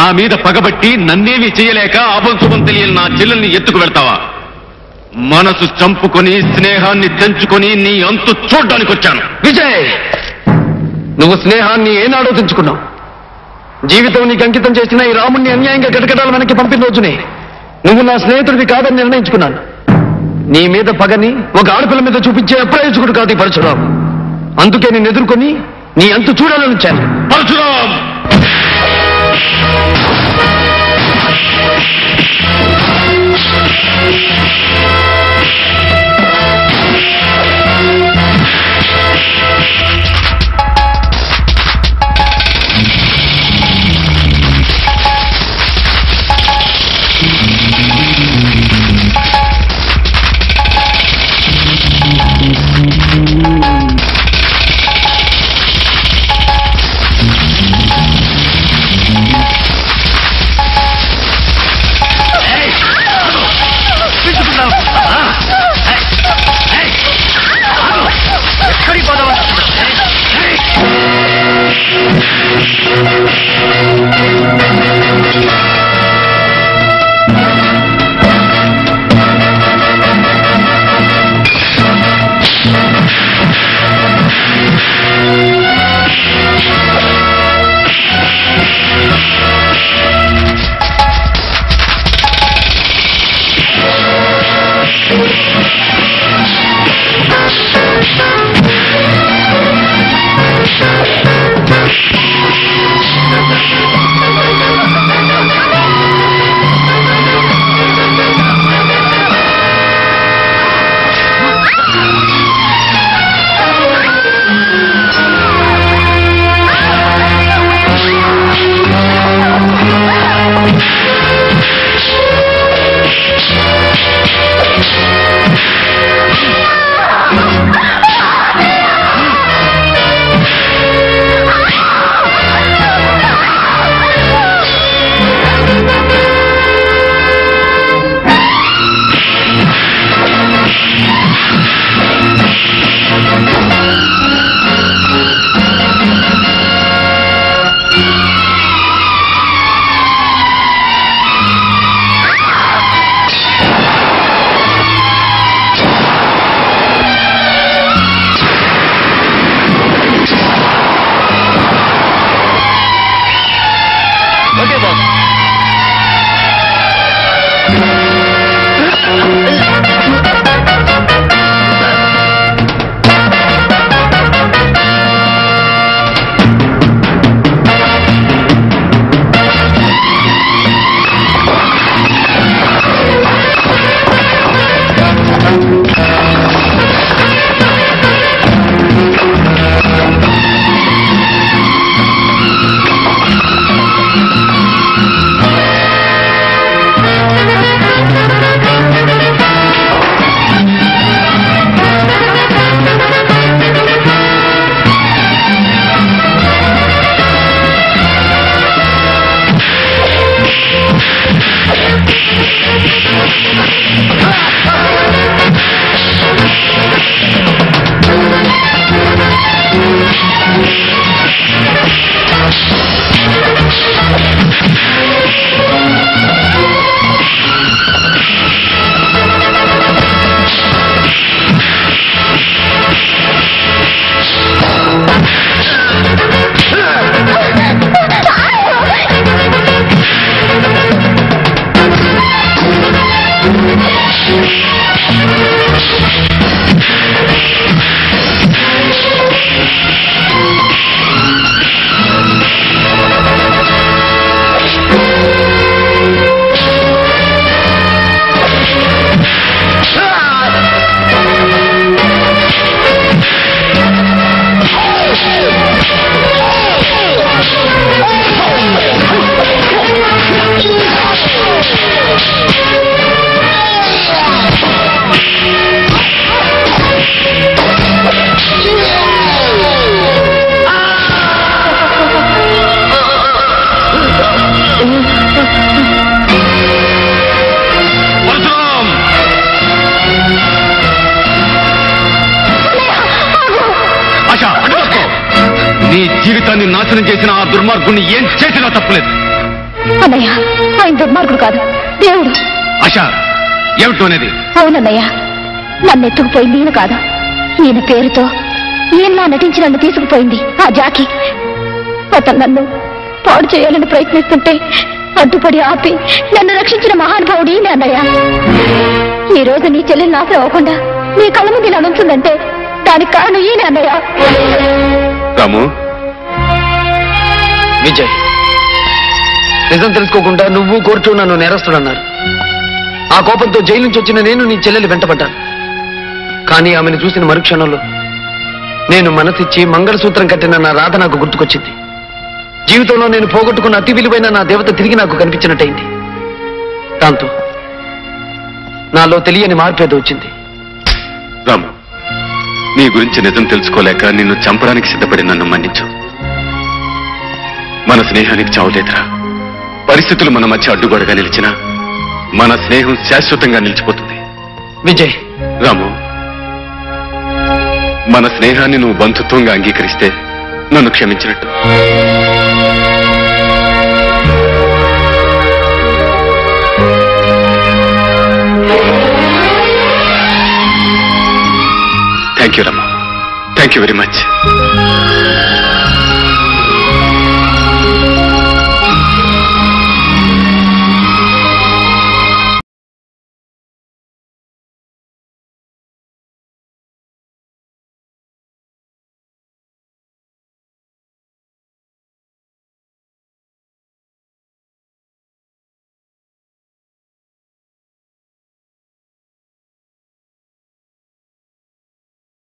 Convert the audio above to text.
నా మీద పగబట్టి నన్నేమీ చేయలేక అభంశుభం తెలియని నా చెల్లెల్ని ఎత్తుకు వెళ్తావా మనసు చంపుకొని స్నేహాన్ని తెంచుకొని నీ అంతు చూడ్డానికి వచ్చాను విజయ్ నువ్వు స్నేహాన్ని ఏనాడో తెంచుకున్నావు జీవితం నీకు అంకితం చేసిన ఈ రాముణ్ణి అన్యాయంగా గడగడాల వెనక్కి పంపిన రోజునే నువ్వు నా స్నేహితుడివి కాదని నిర్ణయించుకున్నాను నీ మీద పగని ఒక ఆడపిల్ల మీద చూపించే అప్రయోజకుడు కాదు ఈ పరశురాం అందుకే నేను ఎదుర్కొని నీ అంతు చూడాలని వచ్చాను పరశురాం పరశురాం ఆశ అడ్డుపక్కో నీ జీవితాన్ని నాశనం చేసిన ఆ దుర్మార్గుణ్ణి ఏం చేసినా తప్పులేదు అన్నయ్య ఆయన దుర్మార్గుడు కాదు దేవుడు ఆశ ఏమిటో అనేది అవునన్నయ్య నన్ను ఎత్తుకుపోయింది ఈయన కాదు ఈయన పేరుతో ఈయనలా నటించి నన్ను తీసుకుపోయింది ఆ జాకి అతను నన్ను పాడు చేయాలని ప్రయత్నిస్తుంటే అడ్డుపడి ఆపి నన్ను రక్షించిన మహానుభావుడు ఈయన అన్నయ్య ఈ రోజు నీ చెల్లెలు నాశనం అవ్వకుండా నీ కళ్ళ ముందు ఇలా ఉంటుందంటే దానికి కారణం ఈయన అన్నయ్య రాము విజయ్ నిజం తెలుసుకోకుండా నువ్వు కోర్టు నన్ను నేరస్తుడన్నారు ఆ కోపంతో జైలు నుంచి వచ్చిన నేను నీ చెల్లెలు వెంటపడ్డాను కానీ ఆమెను చూసిన మరుక్షణంలో నేను మనసిచ్చి మంగళసూత్రం కట్టిన నా రాధ నాకు గుర్తుకొచ్చింది జీవితంలో నేను పోగొట్టుకున్న అతి విలువైన నా దేవత తిరిగి నాకు కనిపించినట్టయింది దాంతో నాలో తెలియని మార్పు ఏదో వచ్చింది రాము నీ గురించి నిజం తెలుసుకోలేక నిన్ను చంపడానికి సిద్ధపడి నన్ను మన్నించు మన స్నేహానికి చావులేదురా పరిస్థితులు మన మధ్య అడ్డుగోడగా నిలిచినా మన స్నేహం శాశ్వతంగా నిలిచిపోతుంది విజయ్ రాము మన స్నేహాన్ని నువ్వు బంధుత్వంగా అంగీకరిస్తే నన్ను క్షమించినట్టు థ్యాంక్ యూ రమ్మా థ్యాంక్ యూ వెరీ మచ్